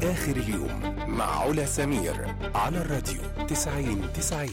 آخر اليوم مع علا سمير على الراديو 90 90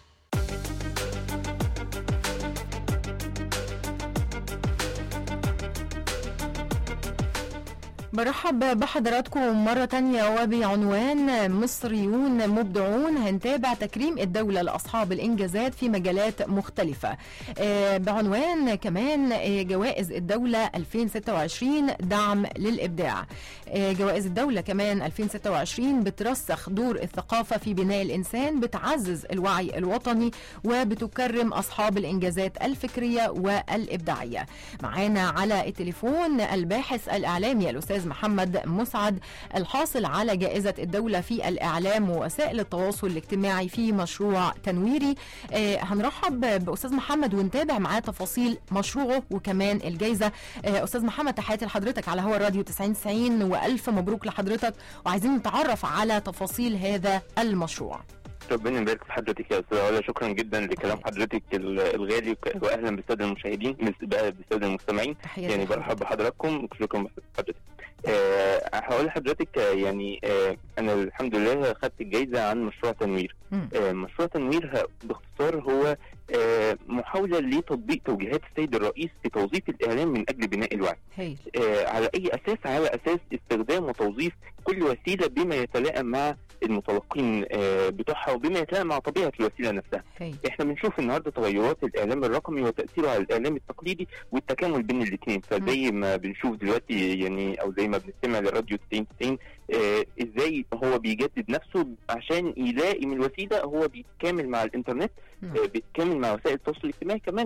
برحب بحضراتكم مرة تانية وبعنوان مصريون مبدعون هنتابع تكريم الدولة لأصحاب الإنجازات في مجالات مختلفة آه، بعنوان كمان آه، جوائز الدولة 2026 دعم للإبداع آه، جوائز الدولة كمان 2026 بترسخ دور الثقافة في بناء الإنسان بتعزز الوعي الوطني وبتكرم أصحاب الإنجازات الفكرية والإبداعية معانا على التليفون الباحث الإعلامي الأستاذ محمد مسعد الحاصل على جائزة الدولة في الإعلام ووسائل التواصل الاجتماعي في مشروع تنويري آه هنرحب بأستاذ محمد ونتابع معاه تفاصيل مشروعه وكمان الجائزة آه أستاذ محمد تحياتي لحضرتك على هوا الراديو 90 وألف مبروك لحضرتك وعايزين نتعرف على تفاصيل هذا المشروع ربنا يبارك في حضرتك يا استاذ علا شكرا جدا لكلام حضرتك ال- الغالي وك- واهلا بالساده المشاهدين بس- بقى بالساده المستمعين تحياتي يعني لحضرتك. برحب بحضراتكم شكرا بحضرتك أه هقول لحضرتك آه، يعني أه انا الحمد لله خدت الجائزه عن مشروع تنوير مم. أه مشروع تنوير ه- باختصار هو أه محاوله لتطبيق توجيهات السيد الرئيس في توظيف الاعلام من اجل بناء الوعي هايل آه، على اي اساس على اساس استخدام وتوظيف كل وسيله بما يتلائم مع المتلقين آه، بتوعها وبما يتلائم مع طبيعه الوسيله نفسها هايل احنا بنشوف النهارده تغيرات الاعلام الرقمي وتاثيره على الاعلام التقليدي والتكامل بين الاثنين فزي ما بنشوف دلوقتي يعني او زي ما بنستمع للراديو 90 90 آه ازاي هو بيجدد نفسه عشان يلائم الوسيله هو بيتكامل مع الانترنت مم. آه، بيتكامل مع وسائل التواصل الاجتماعي كمان